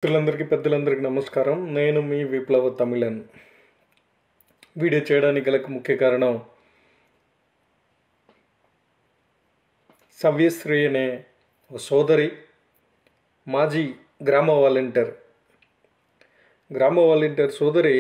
మిత్రులందరికీ పెద్దలందరికీ నమస్కారం నేను మీ విప్లవ తమిళన్ వీడియో చేయడానికి గల ముఖ్య కారణం సవ్యశ్రీ అనే ఒక సోదరి మాజీ గ్రామ వాలంటీర్ గ్రామ వాలంటీర్ సోదరి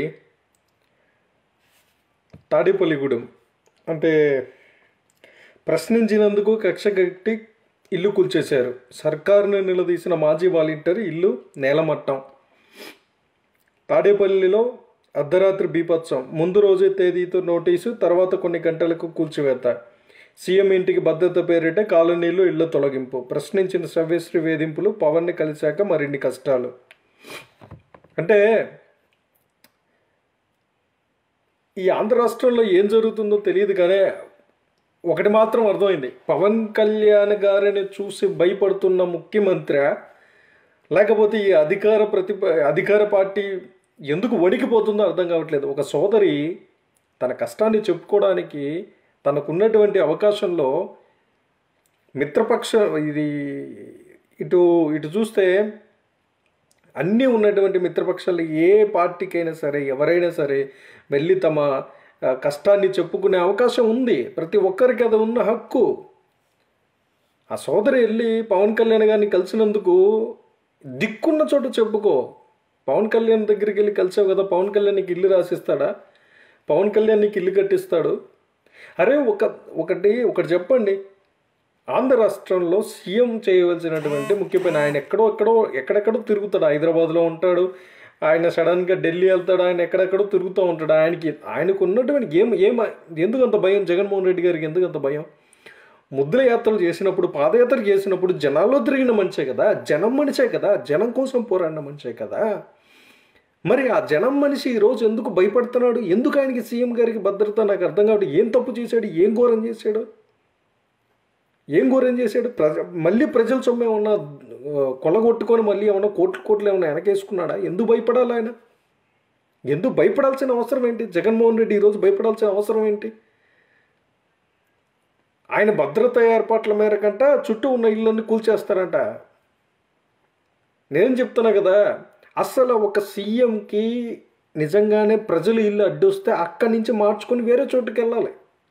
తాడేపల్లిగూడెం అంటే ప్రశ్నించినందుకు కక్ష కట్టి ఇల్లు కూల్చేశారు సర్కారును నిలదీసిన మాజీ వాలంటీర్ ఇల్లు నేలమట్టం తాడేపల్లిలో అర్ధరాత్రి బీభత్సం ముందు రోజే తేదీతో నోటీసు తర్వాత కొన్ని గంటలకు కూల్చివేత సీఎం ఇంటికి భద్రత పేరిట కాలనీలు ఇళ్ల తొలగింపు ప్రశ్నించిన సవ్యశ్రీ వేధింపులు పవన్ని కలిశాక మరిన్ని కష్టాలు అంటే ఈ ఆంధ్ర రాష్ట్రంలో ఏం జరుగుతుందో తెలియదు కానీ ఒకటి మాత్రం అర్థమైంది పవన్ కళ్యాణ్ గారిని చూసి భయపడుతున్న ముఖ్యమంత్రి లేకపోతే ఈ అధికార ప్రతిప అధికార పార్టీ ఎందుకు వణికిపోతుందో అర్థం కావట్లేదు ఒక సోదరి తన కష్టాన్ని చెప్పుకోవడానికి తనకున్నటువంటి అవకాశంలో మిత్రపక్ష ఇది ఇటు ఇటు చూస్తే అన్నీ ఉన్నటువంటి మిత్రపక్షాలు ఏ పార్టీకైనా సరే ఎవరైనా సరే వెళ్ళి తమ ఆ, కష్టాన్ని చెప్పుకునే అవకాశం ఉంది ప్రతి ఒక్కరికి అది ఉన్న హక్కు ఆ సోదరి వెళ్ళి పవన్ కళ్యాణ్ గారిని కలిసినందుకు దిక్కున్న చోట చెప్పుకో పవన్ కళ్యాణ్ దగ్గరికి వెళ్ళి కలిసావు కదా పవన్ కళ్యాణ్ నీకు ఇల్లు రాసిస్తాడా పవన్ కళ్యాణ్ నీకు ఇల్లు కట్టిస్తాడు అరే ఒక ఒకటి ఒకటి చెప్పండి ఆంధ్ర రాష్ట్రంలో సీఎం చేయవలసినటువంటి ముఖ్యమైన ఆయన ఎక్కడో ఎక్కడో ఎక్కడెక్కడో తిరుగుతాడు హైదరాబాద్లో ఉంటాడు ఆయన సడన్గా ఢిల్లీ వెళ్తాడు ఆయన ఎక్కడెక్కడో తిరుగుతూ ఉంటాడు ఆయనకి ఆయనకు ఉన్నటువంటి ఏం ఏం ఎందుకు అంత భయం జగన్మోహన్ రెడ్డి గారికి ఎందుకు అంత భయం ముద్ర యాత్రలు చేసినప్పుడు పాదయాత్ర చేసినప్పుడు జనాల్లో తిరిగిన మనిషే కదా జనం మనిషే కదా జనం కోసం పోరాడిన మనిషే కదా మరి ఆ జనం మనిషి ఈరోజు ఎందుకు భయపడుతున్నాడు ఎందుకు ఆయనకి సీఎం గారికి భద్రత నాకు అర్థం కాబట్టి ఏం తప్పు చేశాడు ఏం ఘోరం చేశాడు ఏం ఘోరం చేశాడు ప్రజ మళ్ళీ ప్రజల సొమ్ము ఏమన్నా ఆ, కొల్లగొట్టుకొని మళ్ళీ ఏమన్నా కోట్లు కోట్లు ఏమన్నా వెనకేసుకున్నాడా ఎందుకు భయపడాలి ఆయన ఎందుకు భయపడాల్సిన అవసరం ఏంటి జగన్మోహన్ రెడ్డి ఈరోజు భయపడాల్సిన అవసరం ఏంటి ఆయన భద్రత ఏర్పాట్ల మేరకంట చుట్టూ ఉన్న ఇళ్ళన్ని కూల్చేస్తారంట నేను చెప్తున్నా కదా అసలు ఒక సీఎంకి నిజంగానే ప్రజలు ఇల్లు అడ్డొస్తే అక్కడి నుంచి మార్చుకొని వేరే చోటుకి వెళ్ళాలి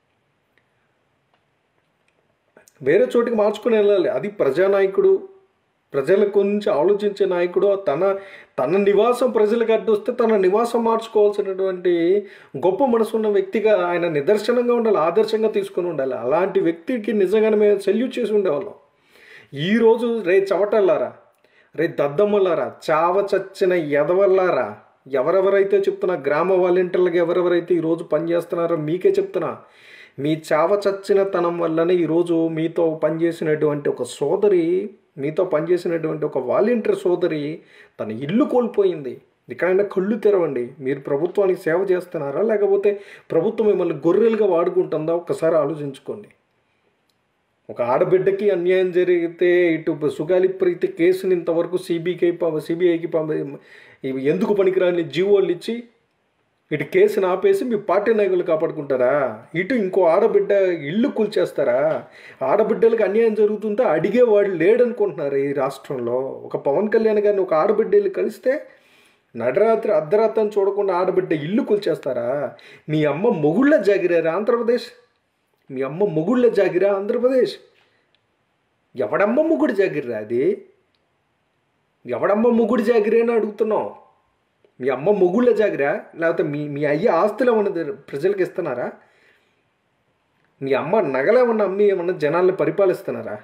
వేరే చోటికి మార్చుకుని వెళ్ళాలి అది ప్రజానాయకుడు ప్రజల గురించి ఆలోచించే నాయకుడు తన తన నివాసం ప్రజలకు అడ్డొస్తే తన నివాసం మార్చుకోవాల్సినటువంటి గొప్ప మనసున్న వ్యక్తిగా ఆయన నిదర్శనంగా ఉండాలి ఆదర్శంగా తీసుకుని ఉండాలి అలాంటి వ్యక్తికి నిజంగానే మేము సెల్యూట్ చేసి ఉండేవాళ్ళం ఈరోజు రే చవటల్లారా రే దద్దమ్మలారా చావ చచ్చిన ఎదవల్లారా ఎవరెవరైతే చెప్తున్నా గ్రామ వాలంటీర్లకు ఎవరెవరైతే ఈరోజు పనిచేస్తున్నారో మీకే చెప్తున్నా మీ చావ చచ్చిన తనం వల్లనే ఈరోజు మీతో పనిచేసినటువంటి ఒక సోదరి మీతో పనిచేసినటువంటి ఒక వాలంటీర్ సోదరి తన ఇల్లు కోల్పోయింది ఇక్కడైనా కళ్ళు తెరవండి మీరు ప్రభుత్వానికి సేవ చేస్తున్నారా లేకపోతే ప్రభుత్వం మిమ్మల్ని గొర్రెలుగా వాడుకుంటుందా ఒక్కసారి ఆలోచించుకోండి ఒక ఆడబిడ్డకి అన్యాయం జరిగితే ఇటు సుగాలి ప్రీతి కేసుని ఇంతవరకు సిబిఐకి సిబిఐకి ఇవి ఎందుకు పనికిరాని జీవోలు ఇచ్చి ఇటు కేసుని ఆపేసి మీ పార్టీ నాయకులు కాపాడుకుంటారా ఇటు ఇంకో ఆడబిడ్డ ఇల్లు కూల్చేస్తారా ఆడబిడ్డలకు అన్యాయం జరుగుతుంటే అడిగేవాడు లేడనుకుంటున్నారు ఈ రాష్ట్రంలో ఒక పవన్ కళ్యాణ్ గారిని ఒక ఆడబిడ్డ వెళ్ళి కలిస్తే నడరాత్రి అర్ధరాత్రి చూడకుండా ఆడబిడ్డ ఇల్లు కూల్చేస్తారా మీ అమ్మ మొగుళ్ళ జాగిరారా ఆంధ్రప్రదేశ్ మీ అమ్మ మొగుళ్ళ జాగిరా ఆంధ్రప్రదేశ్ ఎవడమ్మ మొగుడు జాగిరా అది ఎవడమ్మ మొగుడు జాగిరి అని అడుగుతున్నావు మీ అమ్మ మొగుళ్ళ జాగిరా లేకపోతే మీ మీ అయ్య ఆస్తులు ఏమన్నా ప్రజలకు ఇస్తున్నారా మీ అమ్మ నగలు ఏమన్నా అమ్మి ఏమన్నా జనాల్ని పరిపాలిస్తున్నారా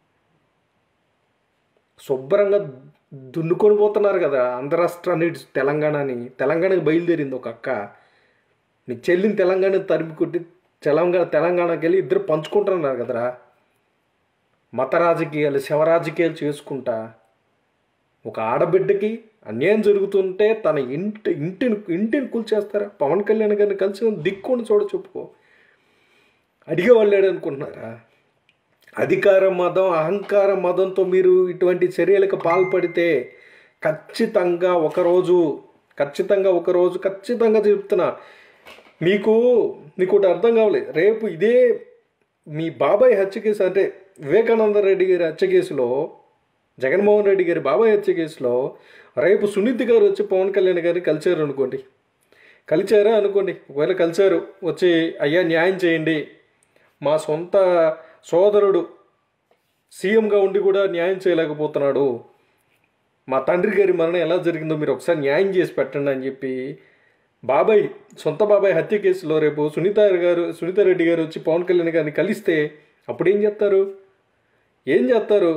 శుభ్రంగా దున్నుకొని పోతున్నారు కదా ఆంధ్ర రాష్ట్రాన్ని ఇటు తెలంగాణని తెలంగాణకి బయలుదేరింది ఒక అక్క నీ చెల్లిని తెలంగాణ తరిమి కొట్టి తెలంగాణ తెలంగాణకి వెళ్ళి ఇద్దరు పంచుకుంటున్నారు కదరా మత రాజకీయాలు శవ రాజకీయాలు చేసుకుంటా ఒక ఆడబిడ్డకి అన్యాయం జరుగుతుంటే తన ఇంటి ఇంటిని ఇంటిని కూల్చేస్తారా పవన్ కళ్యాణ్ గారిని కలిసి దిక్కుని చూడ చెప్పుకో అడిగేవాళ్ళు లేడు అనుకుంటున్నారా అధికార మదం అహంకార మదంతో మీరు ఇటువంటి చర్యలకు పాల్పడితే ఖచ్చితంగా ఒకరోజు ఖచ్చితంగా ఒకరోజు ఖచ్చితంగా చెప్తున్నా మీకు మీకు ఒకటి అర్థం కావాలి రేపు ఇదే మీ బాబాయ్ హత్య కేసు అంటే వివేకానంద రెడ్డి గారి హత్య కేసులో జగన్మోహన్ రెడ్డి గారి బాబాయ్ హత్య కేసులో రేపు సునీతి గారు వచ్చి పవన్ కళ్యాణ్ గారిని కలిచారు అనుకోండి కలిచారా అనుకోండి ఒకవేళ కలిచారు వచ్చి అయ్యా న్యాయం చేయండి మా సొంత సోదరుడు సీఎంగా ఉండి కూడా న్యాయం చేయలేకపోతున్నాడు మా తండ్రి గారి మరణం ఎలా జరిగిందో మీరు ఒకసారి న్యాయం చేసి పెట్టండి అని చెప్పి బాబాయ్ సొంత బాబాయ్ హత్య కేసులో రేపు సునీత గారు సునీతారెడ్డి గారు వచ్చి పవన్ కళ్యాణ్ గారిని కలిస్తే అప్పుడు ఏం చేస్తారు ఏం చేస్తారు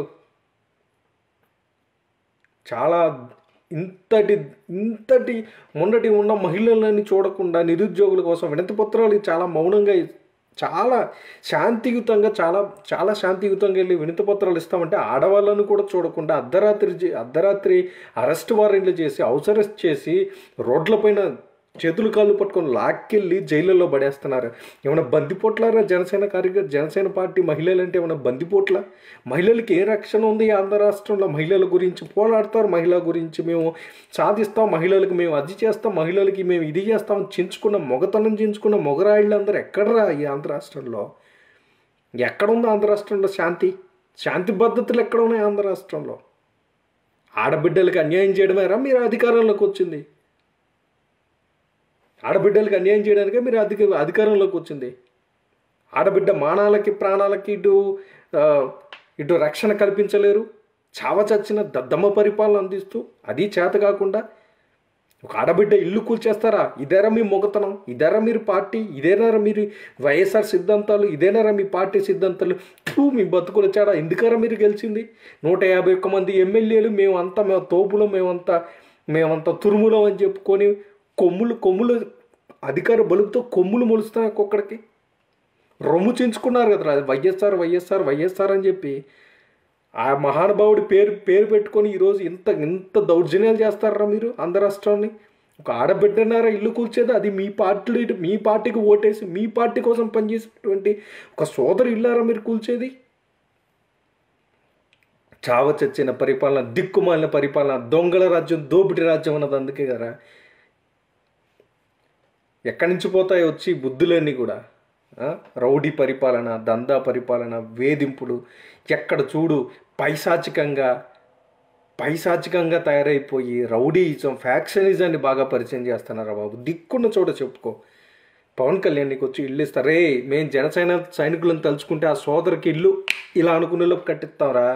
చాలా ఇంతటి ఇంతటి మొన్నటి ఉన్న మహిళలని చూడకుండా నిరుద్యోగుల కోసం వినతి పత్రాలు చాలా మౌనంగా చాలా శాంతియుతంగా చాలా చాలా శాంతియుతంగా వెళ్ళి వినతి పత్రాలు ఇస్తామంటే ఆడవాళ్ళను కూడా చూడకుండా అర్ధరాత్రి చే- అర్ధరాత్రి అరెస్ట్ వారెంట్లు చేసి హౌస్ అరెస్ట్ చేసి రోడ్లపైన చేతులు కాళ్ళు పట్టుకొని లాక్కెళ్ళి జైళ్ళల్లో పడేస్తున్నారు ఏమైనా బందిపోట్లారా జనసేన కార్యకర్త జనసేన పార్టీ మహిళలు అంటే ఏమైనా బందిపోట్ల మహిళలకి ఏ రక్షణ ఉంది ఈ ఆంధ్ర రాష్ట్రంలో మహిళల గురించి పోరాడతారు మహిళల గురించి మేము సాధిస్తాం మహిళలకు మేము అది చేస్తాం మహిళలకి మేము ఇది చేస్తాం చించుకున్న మొగతనం చించుకున్న మొగరాయిళ్ళందరూ ఎక్కడరా ఈ ఆంధ్ర రాష్ట్రంలో ఎక్కడుంది ఆంధ్ర రాష్ట్రంలో శాంతి శాంతి పద్ధతులు ఎక్కడ ఉన్నాయి ఆంధ్ర రాష్ట్రంలో ఆడబిడ్డలకి అన్యాయం చేయడమేరా మీరు అధికారంలోకి వచ్చింది ఆడబిడ్డలకి అన్యాయం చేయడానికే మీరు అధిక అధికారంలోకి వచ్చింది ఆడబిడ్డ మానాలకి ప్రాణాలకి ఇటు ఆ, ఇటు రక్షణ కల్పించలేరు చావ చచ్చిన దద్దమ్మ పరిపాలన అందిస్తూ అది చేత కాకుండా ఒక ఆడబిడ్డ ఇల్లు కూల్చేస్తారా ఇదేరా మీ మొగతనం ఇదేరా మీరు పార్టీ ఇదేనారా మీరు వైఎస్ఆర్ సిద్ధాంతాలు ఇదేనారా మీ పార్టీ సిద్ధాంతాలు ఫూ, మీ బతుకులు వచ్చాడా ఎందుకరా మీరు గెలిచింది నూట యాభై ఒక్క మంది ఎమ్మెల్యేలు మేమంతా మేము తోపులో మేమంతా మేమంతా తురుములం అని చెప్పుకొని కొమ్ములు కొమ్ములు అధికార బలుపుతో కొమ్ములు మొలుస్తాయి ఒక్కొక్కడికి రొమ్ము చించుకున్నారు కదరా వైఎస్ఆర్ వైఎస్ఆర్ వైఎస్ఆర్ అని చెప్పి ఆ మహానుభావుడి పేరు పేరు పెట్టుకొని ఈరోజు ఇంత ఇంత దౌర్జన్యాలు చేస్తారా మీరు ఆంధ్ర రాష్ట్రాన్ని ఒక ఆడబిడ్డనారా ఇల్లు కూర్చేది అది మీ పార్టీ మీ పార్టీకి ఓటేసి మీ పార్టీ కోసం పనిచేసేటువంటి ఒక సోదరు ఇల్లారా మీరు కూల్చేది చావ చచ్చిన పరిపాలన దిక్కుమాలిన పరిపాలన దొంగల రాజ్యం దోపిడి రాజ్యం అన్నది అందుకే కదా ఎక్కడి నుంచి పోతాయి వచ్చి బుద్ధులన్నీ కూడా ఆ? రౌడీ పరిపాలన దందా పరిపాలన వేధింపులు ఎక్కడ చూడు పైశాచికంగా పైశాచికంగా తయారైపోయి రౌడీయిజం ఫ్యాక్షనిజాన్ని బాగా పరిచయం చేస్తున్నారా బాబు దిక్కున్న చోట చెప్పుకో పవన్ కళ్యాణ్ నీకు వచ్చి ఇల్లు ఇస్తారే మేము జనసేన సైనికులను తలుచుకుంటే ఆ సోదరికి ఇల్లు ఇలా అనుకునే లోపు కట్టిస్తాంరా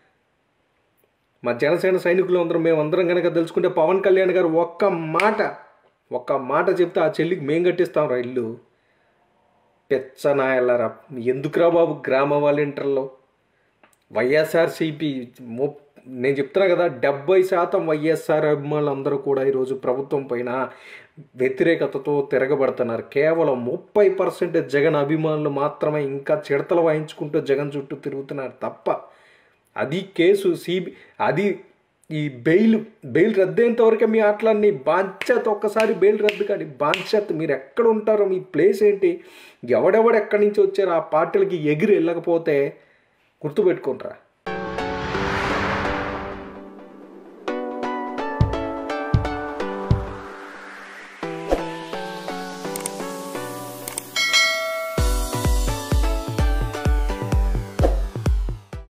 మా జనసేన సైనికులు అందరం మేము అందరం కనుక తెలుసుకుంటే పవన్ కళ్యాణ్ గారు ఒక్క మాట ఒక్క మాట చెప్తే ఆ చెల్లికి మేం కట్టిస్తాం రా ఇల్లు పెచ్చనాయలరా ఎందుకురా బాబు గ్రామ వాలంటీర్లో వైఎస్ఆర్సీపీ మో నేను చెప్తున్నా కదా డెబ్బై శాతం వైఎస్ఆర్ అభిమానులు అందరూ కూడా ఈరోజు ప్రభుత్వం పైన వ్యతిరేకతతో తిరగబడుతున్నారు కేవలం ముప్పై పర్సెంట్ జగన్ అభిమానులు మాత్రమే ఇంకా చిడతలు వాయించుకుంటూ జగన్ చుట్టూ తిరుగుతున్నారు తప్ప అది కేసు సిబి అది ఈ బెయిల్ బెయిల్ రద్దయ్యేంత వరకే మీ ఆటలన్నీ బాంచత్ ఒక్కసారి బెయిల్ రద్దు కానీ బాంచత్ మీరు ఎక్కడ ఉంటారో మీ ప్లేస్ ఏంటి ఎవడెవడు ఎక్కడి నుంచి వచ్చారో ఆ పార్టీలకి ఎగిరి వెళ్ళకపోతే గుర్తుపెట్టుకుంటారా